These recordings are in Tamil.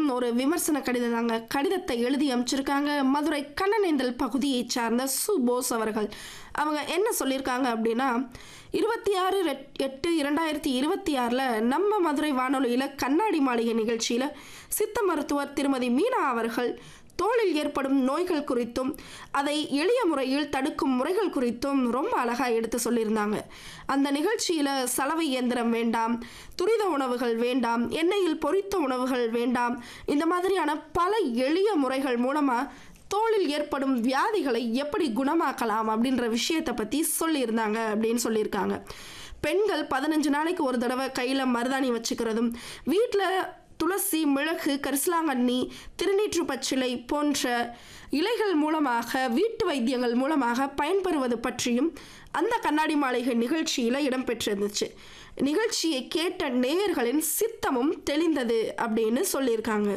ஒரு விமர்சன கடிதம் தாங்க கடிதத்தை எழுதி அமைச்சிருக்காங்க மதுரை கண்ணனேந்தல் பகுதியைச் சார்ந்த சு போஸ் அவர்கள் அவங்க என்ன சொல்லியிருக்காங்க அப்படின்னா இருபத்தி ஆறு எட்டு இரண்டாயிரத்தி இருபத்தி ஆறில் நம்ம மதுரை வானொலியில் கண்ணாடி மாளிகை நிகழ்ச்சியில் சித்த மருத்துவர் திருமதி மீனா அவர்கள் தோலில் ஏற்படும் நோய்கள் குறித்தும் அதை எளிய முறையில் தடுக்கும் முறைகள் குறித்தும் ரொம்ப அழகாக எடுத்து சொல்லியிருந்தாங்க அந்த நிகழ்ச்சியில் சலவை இயந்திரம் வேண்டாம் துரித உணவுகள் வேண்டாம் எண்ணெயில் பொரித்த உணவுகள் வேண்டாம் இந்த மாதிரியான பல எளிய முறைகள் மூலமாக தோலில் ஏற்படும் வியாதிகளை எப்படி குணமாக்கலாம் அப்படின்ற விஷயத்தை பற்றி சொல்லியிருந்தாங்க அப்படின்னு சொல்லியிருக்காங்க பெண்கள் பதினஞ்சு நாளைக்கு ஒரு தடவை கையில் மருதாணி வச்சுக்கிறதும் வீட்டில் துளசி மிளகு கரிசலாங்கண்ணி திருநீற்று பச்சிலை போன்ற இலைகள் மூலமாக வீட்டு வைத்தியங்கள் மூலமாக பயன்பெறுவது பற்றியும் அந்த கண்ணாடி மாளிகை நிகழ்ச்சியில் இடம்பெற்றிருந்துச்சு நிகழ்ச்சியை கேட்ட நேயர்களின் சித்தமும் தெளிந்தது அப்படின்னு சொல்லியிருக்காங்க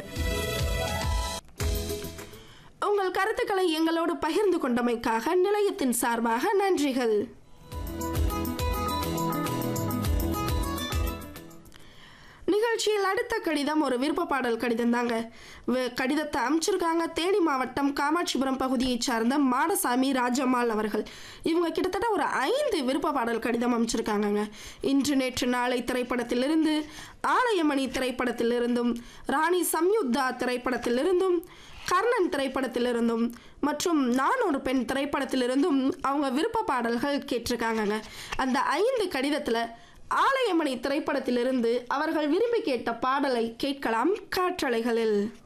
உங்கள் கருத்துக்களை எங்களோடு பகிர்ந்து கொண்டமைக்காக நிலையத்தின் சார்பாக நன்றிகள் நிகழ்ச்சியில் அடுத்த கடிதம் ஒரு விருப்ப பாடல் கடிதம் தாங்க வ- கடிதத்தை அமைச்சிருக்காங்க தேனி மாவட்டம் காமாட்சிபுரம் பகுதியைச் சார்ந்த மாடசாமி ராஜம்மாள் அவர்கள் இவங்க கிட்டத்தட்ட ஒரு ஐந்து விருப்ப பாடல் கடிதம் அமைச்சிருக்காங்கங்க இன்று நேற்று நாளை திரைப்படத்திலிருந்து ஆலயமணி திரைப்படத்திலிருந்தும் ராணி சம்யுக்தா திரைப்படத்திலிருந்தும் கர்ணன் திரைப்படத்திலிருந்தும் மற்றும் நான் ஒரு பெண் திரைப்படத்திலிருந்தும் அவங்க விருப்ப பாடல்கள் கேட்டிருக்காங்கங்க அந்த ஐந்து கடிதத்தில் ஆலயமணி திரைப்படத்திலிருந்து அவர்கள் விரும்பி கேட்ட பாடலை கேட்கலாம் காற்றலைகளில்